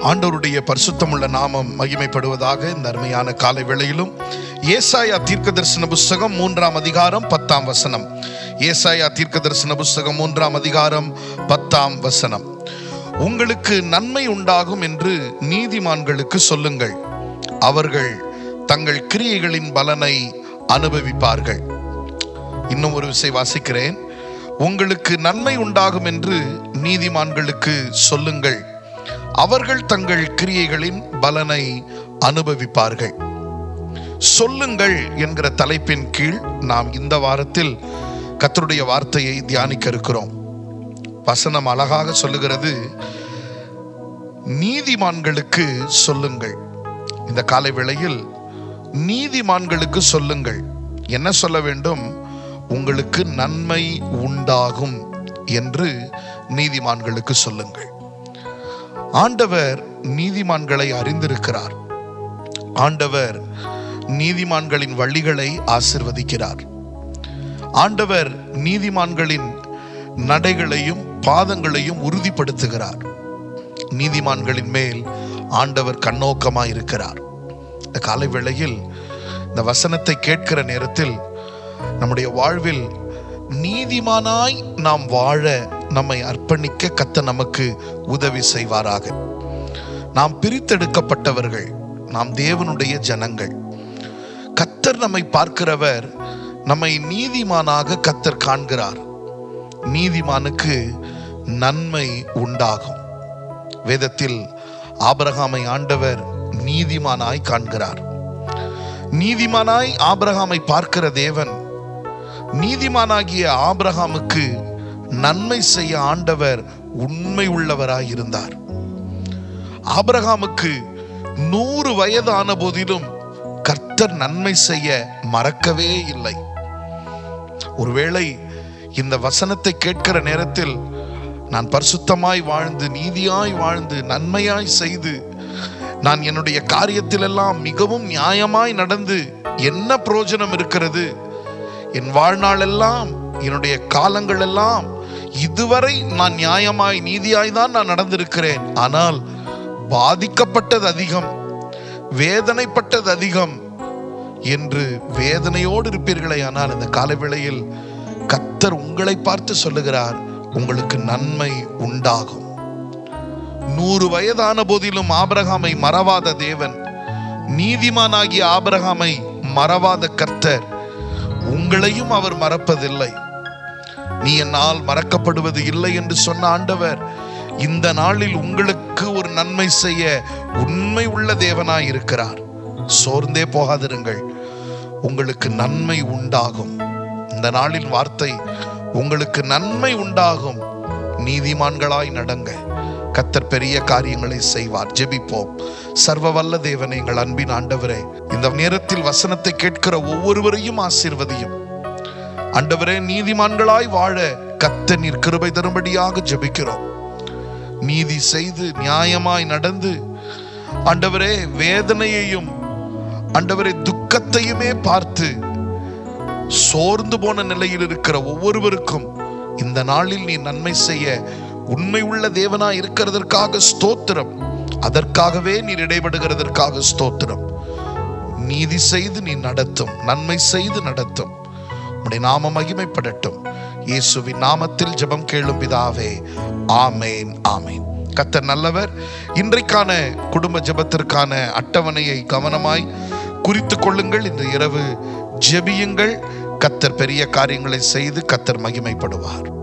ஆண்டவருடைய பரிசுத்தமுள்ள நாமம் மகிமைப்படுவதாக இந்த அருமையான காலை வேளையிலும் ஏசாயா தீர்க்க தரிசன புஸ்தகம் மூன்றாம் அதிகாரம் பத்தாம் வசனம் ஏசாயா தீர்க்க தரிசன புஸ்தகம் மூன்றாம் அதிகாரம் பத்தாம் வசனம் உங்களுக்கு நன்மை உண்டாகும் என்று நீதிமான்களுக்கு சொல்லுங்கள் அவர்கள் தங்கள் கிரியைகளின் பலனை அனுபவிப்பார்கள் இன்னும் ஒரு விசை வாசிக்கிறேன் உங்களுக்கு நன்மை உண்டாகும் என்று நீதிமான்களுக்கு சொல்லுங்கள் அவர்கள் தங்கள் கிரியைகளின் பலனை அனுபவிப்பார்கள் சொல்லுங்கள் என்கிற தலைப்பின் கீழ் நாம் இந்த வாரத்தில் கர்த்தருடைய வார்த்தையை தியானிக்க இருக்கிறோம் வசனம் அழகாக சொல்லுகிறது நீதிமான்களுக்கு சொல்லுங்கள் இந்த காலை வேளையில் நீதிமான்களுக்கு சொல்லுங்கள் என்ன சொல்ல வேண்டும் உங்களுக்கு நன்மை உண்டாகும் என்று நீதிமான்களுக்கு சொல்லுங்கள் ஆண்டவர் நீதிமான்களை அறிந்திருக்கிறார் ஆண்டவர் நீதிமான்களின் வழிகளை ஆசிர்வதிக்கிறார் ஆண்டவர் நீதிமான்களின் நடைகளையும் பாதங்களையும் உறுதிப்படுத்துகிறார் நீதிமான்களின் மேல் ஆண்டவர் கண்ணோக்கமாய் இருக்கிறார் இந்த காலை வேளையில் இந்த வசனத்தை கேட்கிற நேரத்தில் நம்முடைய வாழ்வில் நீதிமானாய் நாம் வாழ நம்மை அர்ப்பணிக்க கத்த நமக்கு உதவி செய்வாராக நாம் பிரித்தெடுக்கப்பட்டவர்கள் நாம் தேவனுடைய ஜனங்கள் கத்தர் நம்மை பார்க்கிறவர் நம்மை நீதிமானாக கத்தர் காண்கிறார் நீதிமானுக்கு நன்மை உண்டாகும் வேதத்தில் ஆபிரகாமை ஆண்டவர் நீதிமானாய் காண்கிறார் நீதிமானாய் ஆபிரகாமை பார்க்கிற தேவன் நீதிமானாகிய ஆபிரகாமுக்கு நன்மை செய்ய ஆண்டவர் உண்மை உள்ளவராய் இருந்தார் ஆபிரகாமுக்கு நூறு வயதான போதிலும் கர்த்தர் நன்மை செய்ய மறக்கவே இல்லை ஒருவேளை இந்த வசனத்தை கேட்கிற நேரத்தில் நான் பரிசுத்தமாய் வாழ்ந்து நீதியாய் வாழ்ந்து நன்மையாய் செய்து நான் என்னுடைய காரியத்திலெல்லாம் மிகவும் நியாயமாய் நடந்து என்ன பிரயோஜனம் இருக்கிறது என் வாழ்நாளெல்லாம் என்னுடைய காலங்கள் எல்லாம் இதுவரை நான் நியாயமாய் நீதியாய் தான் நான் நடந்திருக்கிறேன் ஆனால் பாதிக்கப்பட்டது அதிகம் வேதனைப்பட்டது அதிகம் என்று வேதனையோடு இருப்பீர்களே ஆனால் இந்த காலவேளையில் கத்தர் உங்களை பார்த்து சொல்லுகிறார் உங்களுக்கு நன்மை உண்டாகும் நூறு வயதான போதிலும் ஆபிரகாமை மறவாத தேவன் நீதிமானாகிய ஆபிரகாமை மறவாத கர்த்தர் உங்களையும் அவர் மறப்பதில்லை நீ என்னால் மறக்கப்படுவது இல்லை என்று சொன்ன ஆண்டவர் இந்த நாளில் உங்களுக்கு ஒரு நன்மை செய்ய உண்மை உள்ள தேவனாய் இருக்கிறார் சோர்ந்தே போகாதிருங்கள் உங்களுக்கு நன்மை உண்டாகும் இந்த நாளின் வார்த்தை உங்களுக்கு நன்மை உண்டாகும் நீதிமான்களாய் நடங்க கத்தர் பெரிய காரியங்களை செய்வார் ஜெபிப்போம் சர்வ வல்ல தேவனே எங்கள் அன்பின் ஆண்டவரே இந்த நேரத்தில் வசனத்தை கேட்கிற ஒவ்வொருவரையும் ஆசீர்வதியும் ஆண்டவரே நீதிமான்களாய் வாழ கத்த நீர் கிருபை தரும்படியாக ஜெபிக்கிறோம் நீதி செய்து நியாயமாய் நடந்து ஆண்டவரே வேதனையையும் ஆண்டவரே துக்கத்தையுமே பார்த்து சோர்ந்து போன நிலையில் இருக்கிற ஒவ்வொருவருக்கும் இந்த நாளில் நீ நன்மை செய்ய உண்மை உள்ள தேவனா இருக்கிறதற்காக ஸ்தோத்திரம் அதற்காகவே நீர் இடைபடுகிறதற்காக ஸ்தோத்திரம் நீதி செய்து நீ நடத்தும் நன்மை செய்து நடத்தும் உடைய நாம மகிமைப்படட்டும் இயேசுவின் நாமத்தில் ஜெபம் கேளும் பிதாவே ஆமேன் ஆமேன் கத்தர் நல்லவர் இன்றைக்கான குடும்ப ஜெபத்திற்கான அட்டவணையை கவனமாய் குறித்து கொள்ளுங்கள் இந்த இரவு ஜெபியுங்கள் கத்தர் பெரிய காரியங்களை செய்து கத்தர் மகிமைப்படுவார்